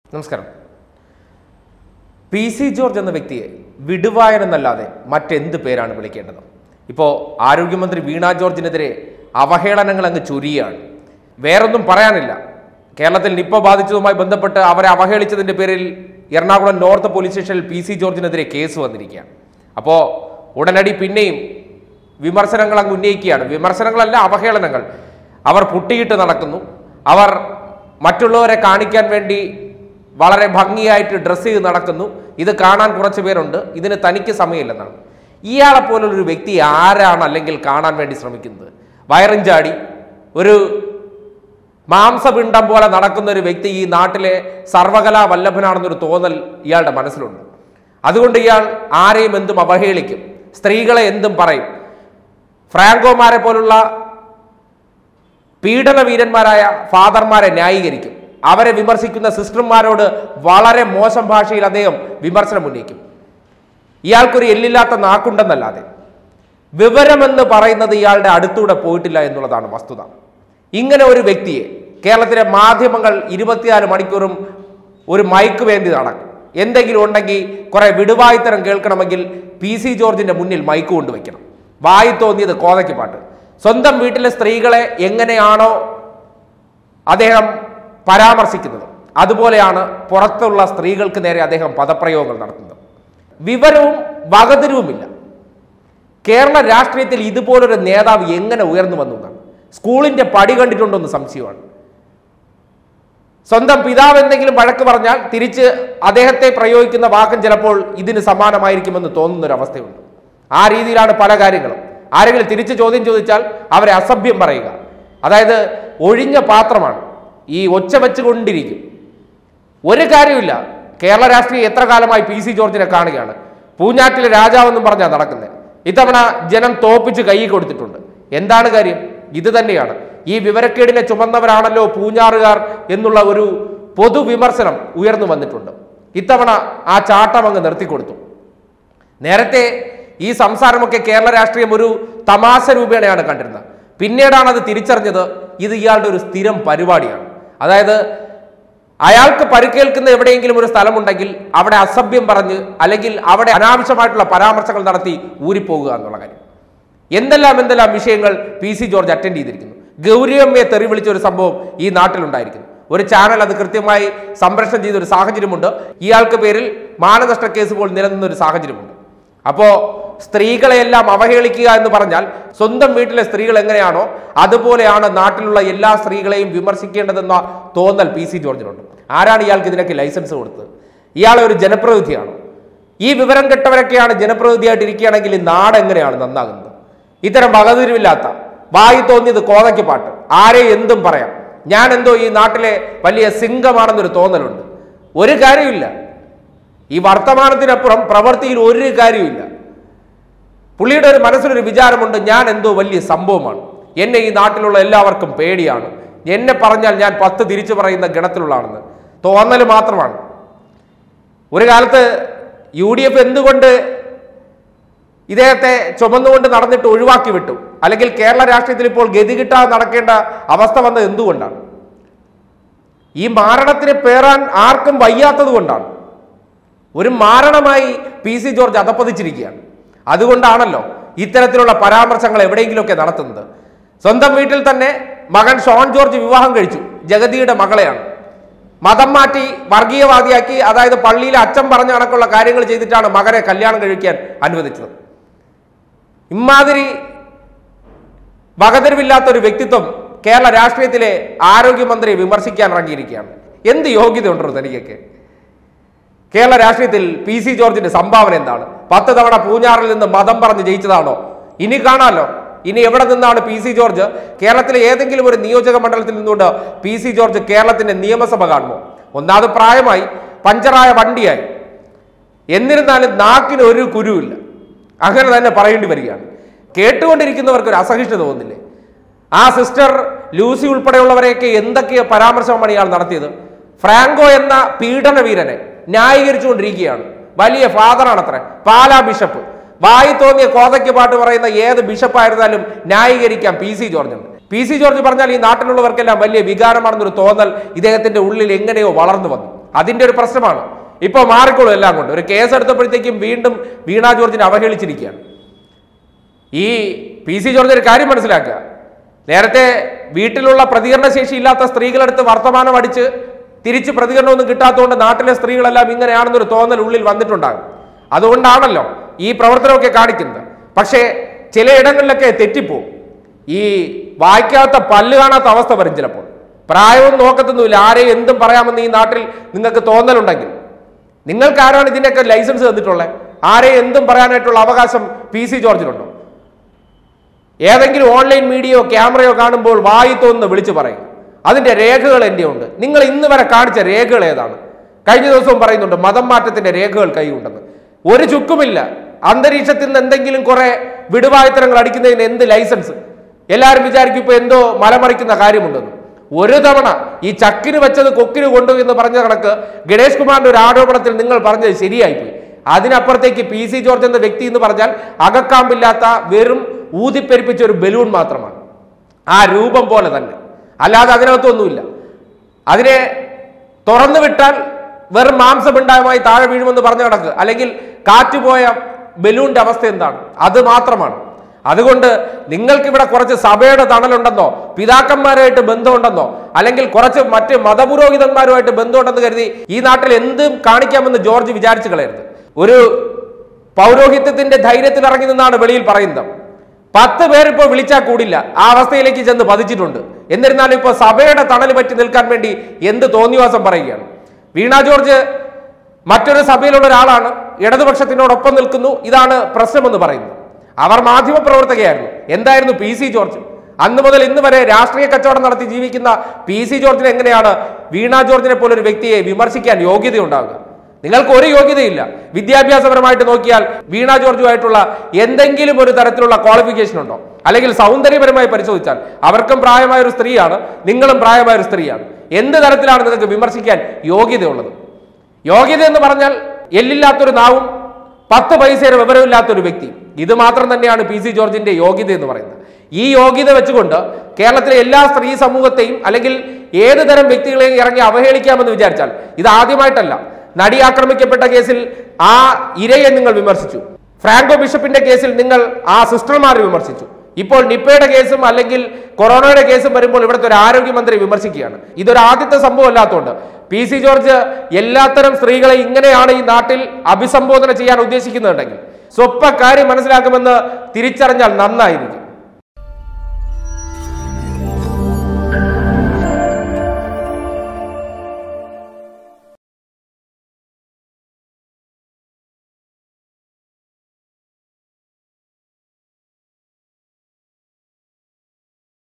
നമസ്കാരം P C George എന്ന വ്യക്തിയെ വിടുവായൻ എന്നല്ലാതെ മറ്റെന്ത് പേരാണ് വിളിക്കേണ്ടത് ഇപ്പോൾ ആരോഗ്യമന്ത്രി വീണ ജോർജിനെതിരെ അവഹേളനങ്ങൾ അങ്ങ് ചുരിയാണ് വേറൊന്നും പറയാനില്ല കേരളത്തിൽ നിപ്പ ബാധിച്ചതുമായി ബന്ധപ്പെട്ട് അവരെ അവഹേളിച്ചതിന്റെ പേരിൽ എറണാകുളം നോർത്ത് പോലീസ് സ്റ്റേഷനിൽ പി സി ജോർജിനെതിരെ കേസ് വന്നിരിക്കുകയാണ് അപ്പോൾ ഉടനടി പിന്നെയും വിമർശനങ്ങൾ അങ്ങ് ഉന്നയിക്കുകയാണ് വിമർശനങ്ങളല്ല അവഹേളനങ്ങൾ അവർ പുട്ടിയിട്ട് നടക്കുന്നു അവർ മറ്റുള്ളവരെ കാണിക്കാൻ വേണ്ടി വളരെ ഭംഗിയായിട്ട് ഡ്രസ്സ് ചെയ്ത് നടക്കുന്നു ഇത് കാണാൻ കുറച്ച് പേരുണ്ട് ഇതിന് തനിക്ക് സമയമില്ലെന്നാണ് ഇയാളെ പോലുള്ളൊരു വ്യക്തി ആരാണ് അല്ലെങ്കിൽ കാണാൻ വേണ്ടി ശ്രമിക്കുന്നത് വയറും ചാടി ഒരു മാംസപിണ്ഡം പോലെ നടക്കുന്ന ഒരു വ്യക്തി ഈ നാട്ടിലെ സർവകലാ വല്ലഭനാണെന്നൊരു തോന്നൽ ഇയാളുടെ മനസ്സിലുണ്ട് അതുകൊണ്ട് ഇയാൾ ആരെയും എന്തും അവഹേളിക്കും സ്ത്രീകളെ എന്തും പറയും ഫ്രാങ്കോമാരെ പോലുള്ള പീഡനവീരന്മാരായ ഫാദർമാരെ ന്യായീകരിക്കും അവരെ വിമർശിക്കുന്ന സിസ്റ്റർമാരോട് വളരെ മോശം ഭാഷയിൽ അദ്ദേഹം വിമർശനം ഉന്നയിക്കും ഇയാൾക്കൊരു എല്ലില്ലാത്ത നാക്കുണ്ടെന്നല്ലാതെ വിവരമെന്ന് പറയുന്നത് ഇയാളുടെ അടുത്തൂടെ പോയിട്ടില്ല എന്നുള്ളതാണ് വസ്തുത ഇങ്ങനെ ഒരു വ്യക്തിയെ കേരളത്തിലെ മാധ്യമങ്ങൾ ഇരുപത്തിനാല് മണിക്കൂറും ഒരു മയക്ക് വേണ്ടി നടക്കും എന്തെങ്കിലും ഉണ്ടെങ്കിൽ കുറെ വിടുവായിത്തരം കേൾക്കണമെങ്കിൽ പി സി ജോർജിന്റെ മുന്നിൽ മൈക്ക് കൊണ്ടുവയ്ക്കണം വായി തോന്നിയത് കോതയ്ക്ക് പാട്ട് സ്വന്തം വീട്ടിലെ സ്ത്രീകളെ എങ്ങനെയാണോ അദ്ദേഹം പരാമർശിക്കുന്നത് അതുപോലെയാണ് പുറത്തുള്ള സ്ത്രീകൾക്ക് നേരെ അദ്ദേഹം പദപ്രയോഗങ്ങൾ നടത്തുന്നത് വിവരവും വകതിരുവുമില്ല കേരള രാഷ്ട്രീയത്തിൽ ഇതുപോലൊരു നേതാവ് എങ്ങനെ ഉയർന്നു വന്നു എന്നാണ് സ്കൂളിന്റെ പടി കണ്ടിട്ടുണ്ടോ എന്ന് സംശയമാണ് സ്വന്തം പിതാവ് എന്തെങ്കിലും വഴക്ക് പറഞ്ഞാൽ തിരിച്ച് അദ്ദേഹത്തെ പ്രയോഗിക്കുന്ന വാക്കും ചിലപ്പോൾ ഇതിന് സമാനമായിരിക്കുമെന്ന് തോന്നുന്ന ഒരു അവസ്ഥയുണ്ട് ആ രീതിയിലാണ് പല കാര്യങ്ങളും ആരെങ്കിലും തിരിച്ച് ചോദ്യം ചോദിച്ചാൽ അവരെ അസഭ്യം പറയുക അതായത് ഒഴിഞ്ഞ പാത്രമാണ് ഈ ഒച്ച വെച്ചുകൊണ്ടിരിക്കും ഒരു കാര്യമില്ല കേരള രാഷ്ട്രീയം എത്ര കാലമായി പി സി ജോർജിനെ കാണുകയാണ് പൂഞ്ഞാറ്റിലെ രാജാവെന്നും പറഞ്ഞാൽ നടക്കുന്നത് ഇത്തവണ ജനം തോപ്പിച്ച് കൈ കൊടുത്തിട്ടുണ്ട് എന്താണ് കാര്യം ഇത് തന്നെയാണ് ഈ വിവരക്കേടിനെ ചുമന്നവരാണല്ലോ പൂഞ്ഞാറുകാർ എന്നുള്ള ഒരു പൊതുവിമർശനം ഉയർന്നു വന്നിട്ടുണ്ട് ഇത്തവണ ആ ചാട്ടം അങ്ങ് നിർത്തിക്കൊടുത്തു നേരത്തെ ഈ സംസാരമൊക്കെ കേരള രാഷ്ട്രീയം ഒരു തമാശ രൂപേണയാണ് കണ്ടിരുന്നത് പിന്നീടാണ് അത് തിരിച്ചറിഞ്ഞത് ഇത് ഇയാളുടെ ഒരു സ്ഥിരം പരിപാടിയാണ് അതായത് അയാൾക്ക് പരിക്കേൽക്കുന്ന എവിടെയെങ്കിലും ഒരു സ്ഥലമുണ്ടെങ്കിൽ അവിടെ അസഭ്യം പറഞ്ഞ് അല്ലെങ്കിൽ അവിടെ അനാവശ്യമായിട്ടുള്ള പരാമർശങ്ങൾ നടത്തി ഊരിപ്പോകുക എന്നുള്ള കാര്യം എന്തെല്ലാം എന്തെല്ലാം വിഷയങ്ങൾ പി സി ജോർജ് അറ്റൻഡ് ചെയ്തിരിക്കുന്നു ഗൗരിയമ്മയെ തെറി വിളിച്ച ഒരു സംഭവം ഈ നാട്ടിലുണ്ടായിരിക്കുന്നു ഒരു ചാനൽ അത് കൃത്യമായി സംപ്രേഷണം ചെയ്ത ഒരു സാഹചര്യമുണ്ട് ഇയാൾക്ക് പേരിൽ മാനനഷ്ട കേസ് പോൽ നിലനിന്ന ഒരു സാഹചര്യമുണ്ട് അപ്പോ സ്ത്രീകളെയെല്ലാം അവഹേളിക്കുക എന്ന് പറഞ്ഞാൽ സ്വന്തം വീട്ടിലെ സ്ത്രീകൾ എങ്ങനെയാണോ അതുപോലെയാണ് നാട്ടിലുള്ള എല്ലാ സ്ത്രീകളെയും വിമർശിക്കേണ്ടതെന്ന തോന്നൽ പി സി ജോർജിനുണ്ട് ആരാണ് ഇയാൾക്ക് ഇതിനൊക്കെ ലൈസൻസ് കൊടുത്തത് ഇയാളെ ഒരു ജനപ്രതിനിധിയാണോ ഈ വിവരം കെട്ടവരൊക്കെയാണ് ജനപ്രതിനിധിയായിട്ട് ഇരിക്കുകയാണെങ്കിൽ ഈ നാട് എങ്ങനെയാണ് നന്നാകുന്നത് ഇത്തരം വകതിരിവില്ലാത്ത വായി തോന്നിയത് കോതയ്ക്ക് പാട്ട് ആരെ എന്തും പറയാം ഞാൻ എന്തോ ഈ നാട്ടിലെ വലിയ സിംഗമാണെന്നൊരു തോന്നലുണ്ട് ഒരു കാര്യമില്ല ഈ വർത്തമാനത്തിനപ്പുറം പ്രവൃത്തിയിൽ ഒരു കാര്യമില്ല പുള്ളിയുടെ ഒരു മനസ്സിലൊരു വിചാരമുണ്ട് ഞാൻ എന്തോ വലിയ സംഭവമാണ് എന്നെ ഈ നാട്ടിലുള്ള എല്ലാവർക്കും പേടിയാണ് എന്നെ പറഞ്ഞാൽ ഞാൻ പത്ത് തിരിച്ചു പറയുന്ന ഗണത്തിലുള്ളതാണെന്ന് തോന്നൽ മാത്രമാണ് ഒരു കാലത്ത് യു ഡി എഫ് എന്തുകൊണ്ട് ഇദ്ദേഹത്തെ ചുമന്നുകൊണ്ട് നടന്നിട്ട് ഒഴിവാക്കി വിട്ടു അല്ലെങ്കിൽ കേരള രാഷ്ട്രീയത്തിൽ ഇപ്പോൾ ഗതി കിട്ടാതെ നടക്കേണ്ട അവസ്ഥ വന്നത് എന്തുകൊണ്ടാണ് ഈ മാരണത്തിന് പേറാൻ ആർക്കും വയ്യാത്തത് കൊണ്ടാണ് ഒരു മാരണമായി പി സി ജോർജ് അധപ്പതിച്ചിരിക്കുകയാണ് അതുകൊണ്ടാണല്ലോ ഇത്തരത്തിലുള്ള പരാമർശങ്ങൾ എവിടെയെങ്കിലുമൊക്കെ നടത്തുന്നത് സ്വന്തം വീട്ടിൽ തന്നെ മകൻ ഷോൺ ജോർജ് വിവാഹം കഴിച്ചു ജഗതിയുടെ മകളെയാണ് മതം മാറ്റി വർഗീയവാദിയാക്കി അതായത് പള്ളിയിൽ അച്ഛൻ പറഞ്ഞ കണക്കുള്ള കാര്യങ്ങൾ ചെയ്തിട്ടാണ് മകനെ കല്യാണം കഴിക്കാൻ അനുവദിച്ചത് ഇമാതിരി വകതിരിവില്ലാത്ത ഒരു വ്യക്തിത്വം കേരള രാഷ്ട്രീയത്തിലെ ആരോഗ്യമന്ത്രിയെ വിമർശിക്കാൻ ഇറങ്ങിയിരിക്കുകയാണ് എന്ത് യോഗ്യതയുണ്ടോ തനിക്കൊക്കെ കേരള രാഷ്ട്രീയത്തിൽ പി സി ജോർജിന്റെ സംഭാവന എന്താണ് പത്ത് തവണ പൂഞ്ഞാറിൽ നിന്ന് മതം പറഞ്ഞ് ജയിച്ചതാണോ ഇനി കാണാമല്ലോ ഇനി എവിടെ നിന്നാണ് പി സി ജോർജ് കേരളത്തിലെ ഏതെങ്കിലും ഒരു നിയോജക മണ്ഡലത്തിൽ നിന്നുകൊണ്ട് പി സി ജോർജ് കേരളത്തിന്റെ നിയമസഭ കാണുമോ ഒന്നാമത് പ്രായമായി പഞ്ചറായ വണ്ടിയായി എന്നിരുന്നാലും നാക്കിന് ഒരു കുരുവില്ല അങ്ങനെ തന്നെ പറയേണ്ടി വരികയാണ് കേട്ടുകൊണ്ടിരിക്കുന്നവർക്ക് ഒരു അസഹിഷ്ണുത തോന്നില്ലേ ആ സിസ്റ്റർ ലൂസി ഉൾപ്പെടെയുള്ളവരെയൊക്കെ എന്തൊക്കെ പരാമർശമാണ് ഇയാൾ നടത്തിയത് ഫ്രാങ്കോ എന്ന പീഡനവീരനെ ന്യായീകരിച്ചുകൊണ്ടിരിക്കുകയാണ് വലിയ ഫാദറാണത്രേ പാലാ ബിഷപ്പ് വായി തോന്നിയ കോതയ്ക്ക് പാട്ട് പറയുന്ന ഏത് ബിഷപ്പായിരുന്നാലും ന്യായീകരിക്കാം പി സി ജോർജുണ്ട് പി സി ജോർജ് പറഞ്ഞാൽ ഈ നാട്ടിലുള്ളവർക്കെല്ലാം വലിയ വികാരമാണെന്നൊരു തോന്നൽ ഇദ്ദേഹത്തിന്റെ ഉള്ളിൽ എങ്ങനെയോ വളർന്നു വന്നു അതിന്റെ ഒരു പ്രശ്നമാണ് ഇപ്പൊ മാറിക്കോളും എല്ലാം കൊണ്ട് ഒരു കേസ് എടുത്തപ്പോഴത്തേക്കും വീണ്ടും വീണ ജോർജിനെ അവഹേളിച്ചിരിക്കുകയാണ് ഈ പി സി ജോർജ് ഒരു കാര്യം മനസ്സിലാക്കുക നേരത്തെ വീട്ടിലുള്ള പ്രതികരണശേഷി ഇല്ലാത്ത സ്ത്രീകളെടുത്ത് വർത്തമാനം അടിച്ച് തിരിച്ച് പ്രതികരണമൊന്നും കിട്ടാത്തതുകൊണ്ട് നാട്ടിലെ സ്ത്രീകളെല്ലാം ഇങ്ങനെയാണെന്നൊരു തോന്നൽ ഉള്ളിൽ വന്നിട്ടുണ്ടാകും അതുകൊണ്ടാണല്ലോ ഈ പ്രവർത്തനമൊക്കെ കാണിക്കുന്നത് പക്ഷേ ചിലയിടങ്ങളിലൊക്കെ തെറ്റിപ്പോവും ഈ വായിക്കാത്ത പല്ല് കാണാത്ത അവസ്ഥ വരും ചിലപ്പോൾ പ്രായവും നോക്കത്തൊന്നുമില്ല ആരെയും എന്തും പറയാമെന്ന് ഈ നാട്ടിൽ നിങ്ങൾക്ക് തോന്നലുണ്ടെങ്കിൽ നിങ്ങൾക്ക് ആരാണ് ഇതിൻ്റെയൊക്കെ ലൈസൻസ് തന്നിട്ടുള്ളത് ആരെയും എന്തും പറയാനായിട്ടുള്ള അവകാശം പി സി ജോർജിനുണ്ടോ ഏതെങ്കിലും ഓൺലൈൻ മീഡിയയോ ക്യാമറയോ കാണുമ്പോൾ വായി തോന്നുന്നു വിളിച്ചു പറയും അതിന്റെ രേഖകൾ എൻ്റെ ഉണ്ട് നിങ്ങൾ ഇന്ന് വരെ കാണിച്ച രേഖകൾ ഏതാണ് കഴിഞ്ഞ ദിവസവും പറയുന്നുണ്ട് മതം മാറ്റത്തിന്റെ രേഖകൾ കൈയുണ്ടെന്ന് ഒരു ചുക്കുമില്ല അന്തരീക്ഷത്തിൽ നിന്ന് എന്തെങ്കിലും കുറെ വിടുവായുത്തരങ്ങൾ അടിക്കുന്നതിന് എന്ത് ലൈസൻസ് എല്ലാവരും വിചാരിക്കും ഇപ്പൊ എന്തോ മലമറിക്കുന്ന കാര്യമുണ്ടെന്ന് ഒരു തവണ ഈ ചക്കിന് വെച്ചത് കൊക്കിന് കൊണ്ടു എന്ന് പറഞ്ഞ കണക്ക് ഗണേഷ് കുമാറിന്റെ ഒരു ആരോപണത്തിൽ നിങ്ങൾ പറഞ്ഞത് ശരിയായിപ്പോയി അതിനപ്പുറത്തേക്ക് പി സി ജോർജ് എന്ന വ്യക്തി എന്ന് പറഞ്ഞാൽ അകക്കാമ്പില്ലാത്ത വെറും ഊതിപ്പെരിപ്പിച്ച ഒരു ബലൂൺ മാത്രമാണ് ആ രൂപം പോലെ തന്നെ അല്ലാതെ അതിനകത്തൊന്നുമില്ല അതിനെ തുറന്നു വിട്ടാൽ വെറും മാംസപിണ്ഡമായി താഴെ വീഴുമെന്ന് പറഞ്ഞ കണക്ക് അല്ലെങ്കിൽ കാറ്റുപോയ ബലൂണിന്റെ അവസ്ഥ എന്താണ് അത് മാത്രമാണ് അതുകൊണ്ട് നിങ്ങൾക്ക് ഇവിടെ കുറച്ച് സഭയുടെ തണലുണ്ടെന്നോ പിതാക്കന്മാരുമായിട്ട് ബന്ധമുണ്ടെന്നോ അല്ലെങ്കിൽ കുറച്ച് മറ്റ് മതപുരോഹിതന്മാരുമായിട്ട് ബന്ധമുണ്ടെന്ന് കരുതി ഈ നാട്ടിൽ എന്തും കാണിക്കാമെന്ന് ജോർജ് വിചാരിച്ചു കളയരുത് ഒരു പൗരോഹിത്യത്തിന്റെ ധൈര്യത്തിൽ ഇറങ്ങി നിന്നാണ് വെളിയിൽ പറയുന്നത് പത്ത് പേരിപ്പോ വിളിച്ചാൽ കൂടില്ല ആ അവസ്ഥയിലേക്ക് ചെന്ന് പതിച്ചിട്ടുണ്ട് എന്നിരുന്നാലും ഇപ്പോൾ സഭയുടെ തണൽ പറ്റി നിൽക്കാൻ വേണ്ടി എന്ത് തോന്നിവാസം പറയുകയാണ് വീണ ജോർജ് മറ്റൊരു സഭയിലുള്ള ഒരാളാണ് ഇടതുപക്ഷത്തിനോടൊപ്പം നിൽക്കുന്നു ഇതാണ് പ്രശ്നമെന്ന് പറയുന്നു അവർ മാധ്യമ പ്രവർത്തകയായിരുന്നു എന്തായിരുന്നു പി സി ജോർജ് അന്ന് മുതൽ ഇന്ന് വരെ രാഷ്ട്രീയ കച്ചവടം നടത്തി ജീവിക്കുന്ന പി സി ജോർജിന് എങ്ങനെയാണ് വീണ ജോർജിനെ പോലൊരു വ്യക്തിയെ വിമർശിക്കാൻ യോഗ്യതയുണ്ടാവുക നിങ്ങൾക്ക് ഒരു യോഗ്യതയില്ല വിദ്യാഭ്യാസപരമായിട്ട് നോക്കിയാൽ വീണ ജോർജുമായിട്ടുള്ള എന്തെങ്കിലും ഒരു തരത്തിലുള്ള ക്വാളിഫിക്കേഷൻ ഉണ്ടോ അല്ലെങ്കിൽ സൗന്ദര്യപരമായി പരിശോധിച്ചാൽ അവർക്കും പ്രായമായ ഒരു സ്ത്രീയാണ് നിങ്ങളും പ്രായമായ ഒരു സ്ത്രീയാണ് എന്ത് തരത്തിലാണ് നിങ്ങൾക്ക് വിമർശിക്കാൻ യോഗ്യതയുള്ളത് യോഗ്യത എന്ന് പറഞ്ഞാൽ എല്ലില്ലാത്തൊരു നാവും പത്ത് പൈസയുടെ വിവരമില്ലാത്തൊരു വ്യക്തി ഇത് മാത്രം തന്നെയാണ് പി സി ജോർജിന്റെ യോഗ്യത എന്ന് പറയുന്നത് ഈ യോഗ്യത വെച്ചുകൊണ്ട് കേരളത്തിലെ എല്ലാ സ്ത്രീ സമൂഹത്തെയും അല്ലെങ്കിൽ ഏത് തരം വ്യക്തികളെയും ഇറങ്ങി അവഹേളിക്കാമെന്ന് വിചാരിച്ചാൽ ഇത് ആദ്യമായിട്ടല്ല നടി ആക്രമിക്കപ്പെട്ട കേസിൽ ആ ഇരയെ നിങ്ങൾ വിമർശിച്ചു ഫ്രാങ്കോ ബിഷപ്പിന്റെ കേസിൽ നിങ്ങൾ ആ സിസ്റ്റർമാരെ വിമർശിച്ചു ഇപ്പോൾ നിപ്പയുടെ കേസും അല്ലെങ്കിൽ കൊറോണയുടെ കേസും വരുമ്പോൾ ഇവിടുത്തെ ഒരു ആരോഗ്യമന്ത്രി വിമർശിക്കുകയാണ് ഇതൊരു ആദ്യത്തെ സംഭവം അല്ലാത്തതുകൊണ്ട് പി സി ജോർജ് എല്ലാത്തരം സ്ത്രീകളെ ഇങ്ങനെയാണ് ഈ നാട്ടിൽ അഭിസംബോധന ചെയ്യാൻ ഉദ്ദേശിക്കുന്നുണ്ടെങ്കിൽ സ്വപ്പ കാര്യം മനസ്സിലാക്കുമെന്ന് തിരിച്ചറിഞ്ഞാൽ നന്നായിരിക്കും